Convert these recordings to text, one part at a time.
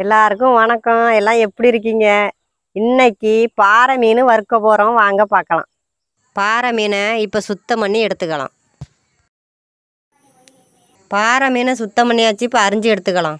எல்லாருக்கும் வணக்கம் எல்லாம் எப்படி இருக்கீங்க இன்னைக்கு பாறை மீன் வறுக்க போகிறோம் வாங்க பார்க்கலாம் பாறை மீனை இப்போ சுத்தம் பண்ணி எடுத்துக்கலாம் பாறை மீனை சுத்தம் பண்ணியாச்சு இப்போ அரிஞ்சு எடுத்துக்கலாம்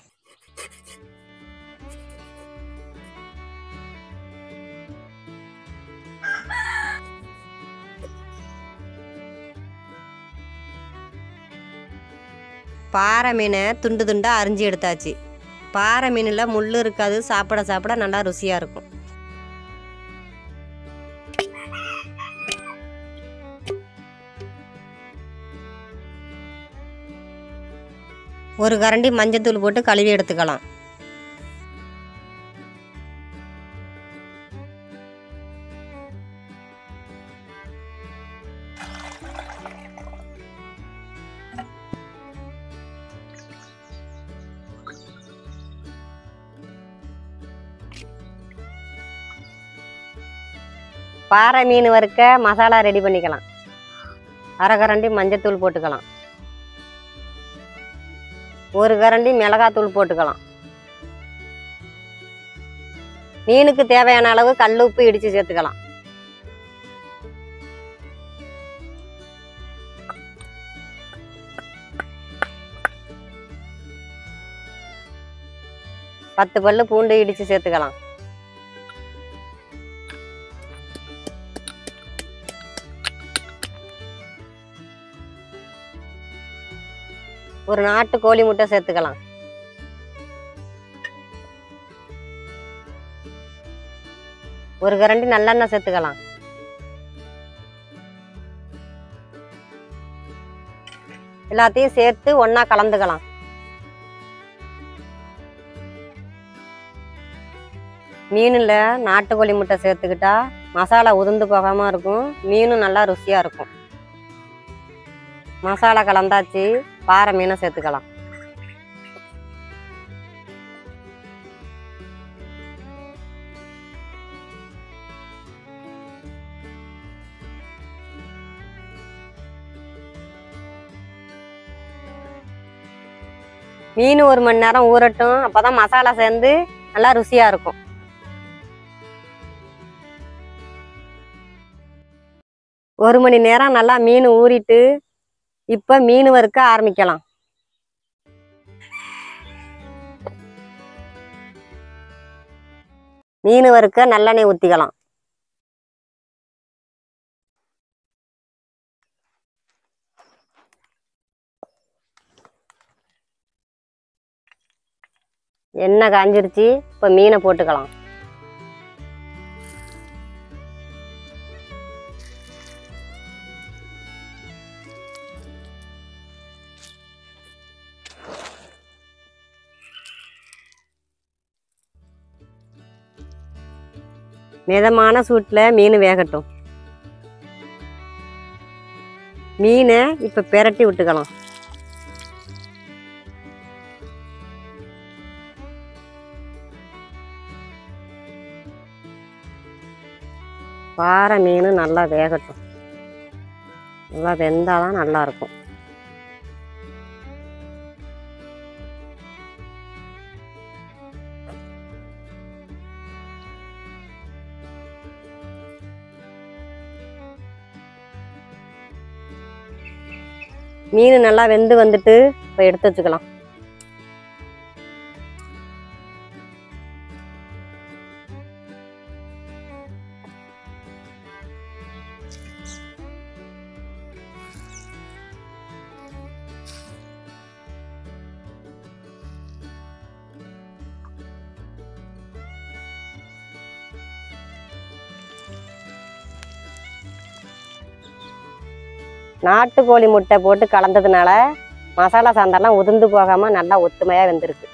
பாறை மீனை துண்டு துண்டாக அரிஞ்சு எடுத்தாச்சு பாறை மீனில் முள் இருக்காது சாப்பிட சாப்பிட நல்லா ருசியாக இருக்கும் ஒரு கரண்டி மஞ்சத்தூள் போட்டு கழுவி எடுத்துக்கலாம் பாறை மீன் வறுக்க மசாலா ரெடி பண்ணிக்கலாம் அரை கரண்டி மஞ்சத்தூள் போட்டுக்கலாம் ஒரு கரண்டி மிளகாத்தூள் போட்டுக்கலாம் மீனுக்கு தேவையான அளவு கல் உப்பு இடித்து சேர்த்துக்கலாம் பத்து பல்லு பூண்டு இடித்து சேர்த்துக்கலாம் ஒரு நாட்டு கோழி முட்டை சேர்த்துக்கலாம் ஒரு கரண்டி நல்லெண்ணெய் சேர்த்துக்கலாம் எல்லாத்தையும் சேர்த்து ஒண்ணா கலந்துக்கலாம் மீனில் நாட்டுக்கோழி முட்டை சேர்த்துக்கிட்டா மசாலா உதிர்ந்து போகாமல் இருக்கும் மீனும் நல்லா ருசியாக இருக்கும் மசாலா கலந்தாச்சு பாறை மீனை சேர்த்துக்கலாம் மீன் ஒரு மணி நேரம் ஊறட்டும் அப்பதான் மசாலா சேர்ந்து நல்லா ருசியா இருக்கும் ஒரு மணி நேரம் நல்லா மீன் ஊறிட்டு இப்ப மீன் வறுக்க ஆரம்பிக்கலாம் மீன் வறுக்க நல்லெண்ணெய் ஊற்றிக்கலாம் எண்ணெய் காஞ்சிருச்சு இப்போ மீனை போட்டுக்கலாம் மிதமான சூட்டில் மீன் வேகட்டும் மீனை இப்போ பிரட்டி விட்டுக்கலாம் பாறை மீன் நல்லா வேகட்டும் நல்லா வெந்தாதான் நல்லா இருக்கும் மீன் நல்லா வெந்து வந்துட்டு இப்போ எடுத்து வச்சுக்கலாம் நாட்டுக்கோழி முட்டை போட்டு கலந்ததுனால மசாலா சாந்தெல்லாம் உதிர்ந்து போகாம நல்லா ஒத்துமையா வெந்திருக்கு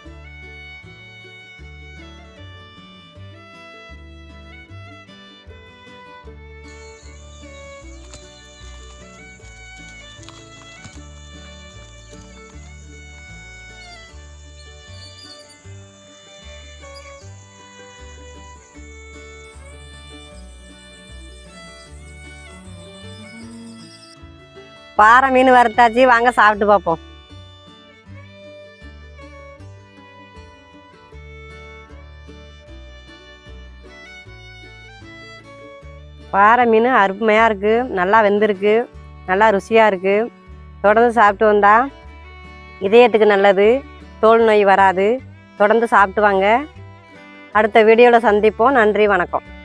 பாறை மீன் வறுத்தாச்சு வாங்க சாப்பிட்டு பார்ப்போம் பாறை மீன் அருமையாக இருக்குது நல்லா வெந்திருக்கு நல்லா ருசியாக இருக்குது தொடர்ந்து சாப்பிட்டு வந்தால் இதயத்துக்கு நல்லது தோல் நோய் வராது தொடர்ந்து சாப்பிட்டு வாங்க அடுத்த வீடியோவில் சந்திப்போம் நன்றி வணக்கம்